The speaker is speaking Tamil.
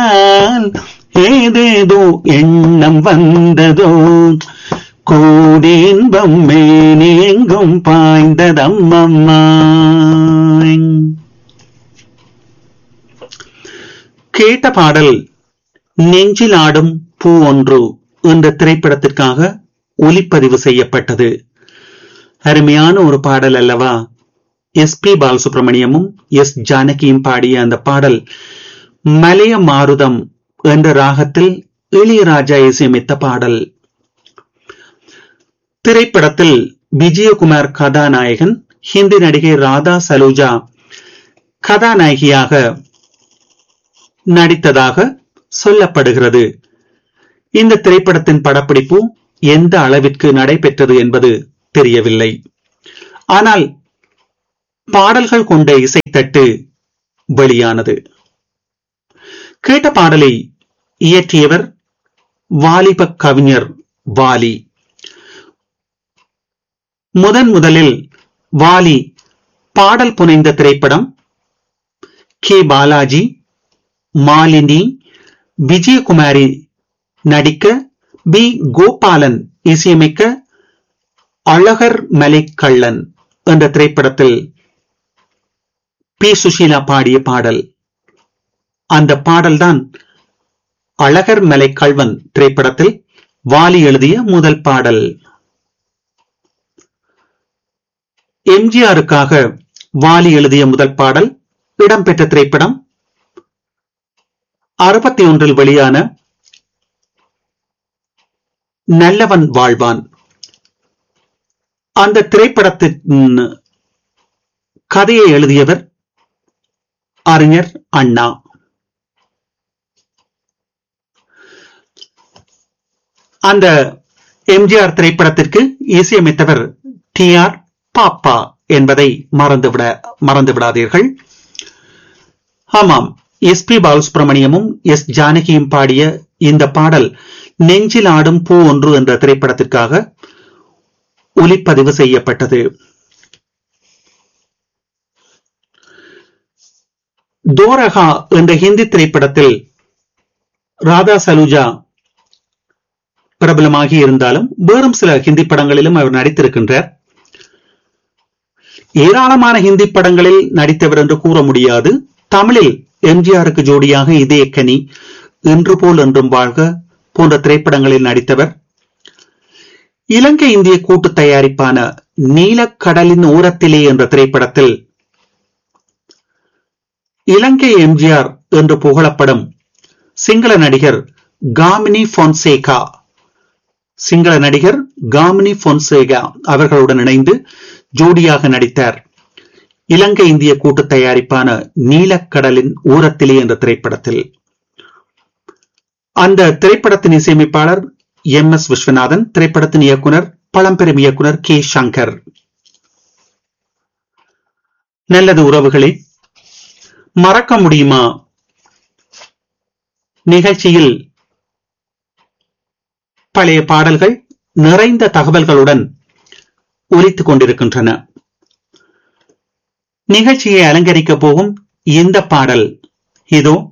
ஏதேதோ எண்ணம் வந்ததோ கோடி இன்பம் மேனெங்கும் பாய்ந்ததம்மம்மா கேட்ட பாடல் நெஞ்சில் ஆடும் பூ ஒன்று என்ற திரைப்படத்திற்காக ஒலிப்பதிவு செய்யப்பட்டது அருமையான ஒரு பாடல் அல்லவா எஸ் பி பாலசுப்ரமணியமும் எஸ் ஜானகியும் பாடிய அந்த பாடல் மலைய மாருதம் என்ற ராகத்தில் இளையராஜா இசையமைத்த பாடல் திரைப்படத்தில் விஜயகுமார் கதாநாயகன் ஹிந்தி நடிகை ராதா சலூஜா கதாநாயகியாக நடித்ததாக சொல்லப்படுகிறது இந்த திரைப்படத்தின் படப்பிடிப்பு எந்த அளவிற்கு நடைபெற்றது என்பது தெரியவில்லை ஆனால் பாடல்கள் கொண்ட இசைத்தட்டு வெளியானது கேட்ட பாடலை இயற்றியவர் வாலிப கவிஞர் வாலி முதன் முதலில் வாலி பாடல் புனைந்த திரைப்படம் கே பாலாஜி மாலினி விஜயகுமாரி நடிக்க பி கோபாலன் இசையமைக்க அழகர் மலை கள்ளன் என்ற திரைப்படத்தில் பி சுஷீலா பாடிய பாடல் அந்த பாடல்தான் அழகர் மலை கல்வன் திரைப்படத்தில் வாலி எழுதிய முதல் பாடல் எம்ஜிஆருக்காக வாலி எழுதிய முதல் பாடல் இடம்பெற்ற திரைப்படம் அறுபத்தி ஒன்றில் வெளியான நல்லவன் வாழ்வான் அந்த திரைப்படத்தின் கதையை எழுதியவர் அறிஞர் அண்ணா அந்த எம்ஜிஆர் திரைப்படத்திற்கு இசையமைத்தவர் டி ஆர் பாப்பா என்பதை மறந்துவிட மறந்து விடாதீர்கள் ஆமாம் எஸ் பி பாலசுப்ரமணியமும் எஸ் ஜானகியும் பாடிய இந்த பாடல் நெஞ்சில் ஆடும் பூ ஒன்று என்ற திரைப்படத்திற்காக ஒலிப்பதிவு செய்யப்பட்டது தோரகா என்ற ஹிந்தி திரைப்படத்தில் ராதா சலூஜா பிரபலமாகி இருந்தாலும் வேறும் சில ஹிந்தி படங்களிலும் அவர் நடித்திருக்கின்றார் ஏராளமான ஹிந்தி படங்களில் நடித்தவர் என்று கூற முடியாது தமிழில் எம்ஜிஆருக்கு ஜோடியாக இதய கனி இன்று போல் என்றும் வாழ்க போன்ற திரைப்படங்களில் நடித்தவர் இலங்கை இந்திய கூட்டு தயாரிப்பான நீலக்கடலின் ஓரத்திலே என்ற திரைப்படத்தில் இலங்கை எம்ஜிஆர் என்று புகழப்படும் சிங்கள நடிகர் காமினி பொன்சேகா சிங்கள நடிகர் காமினி பொன்சேகா அவர்களுடன் இணைந்து ஜோடியாக நடித்தார் இலங்கை இந்திய கூட்டு தயாரிப்பான நீலக்கடலின் ஊரத்திலே என்ற திரைப்படத்தில் அந்த திரைப்படத்தின் இசையமைப்பாளர் எம் எஸ் விஸ்வநாதன் திரைப்படத்தின் இயக்குனர் பழம்பெரும் இயக்குனர் கே சங்கர் நல்லது உறவுகளே மறக்க முடியுமா நிகழ்ச்சியில் பழைய பாடல்கள் நிறைந்த தகவல்களுடன் ஒலித்துக் கொண்டிருக்கின்றன நிகழ்ச்சியை அலங்கரிக்க போகும் இந்த பாடல் இதோ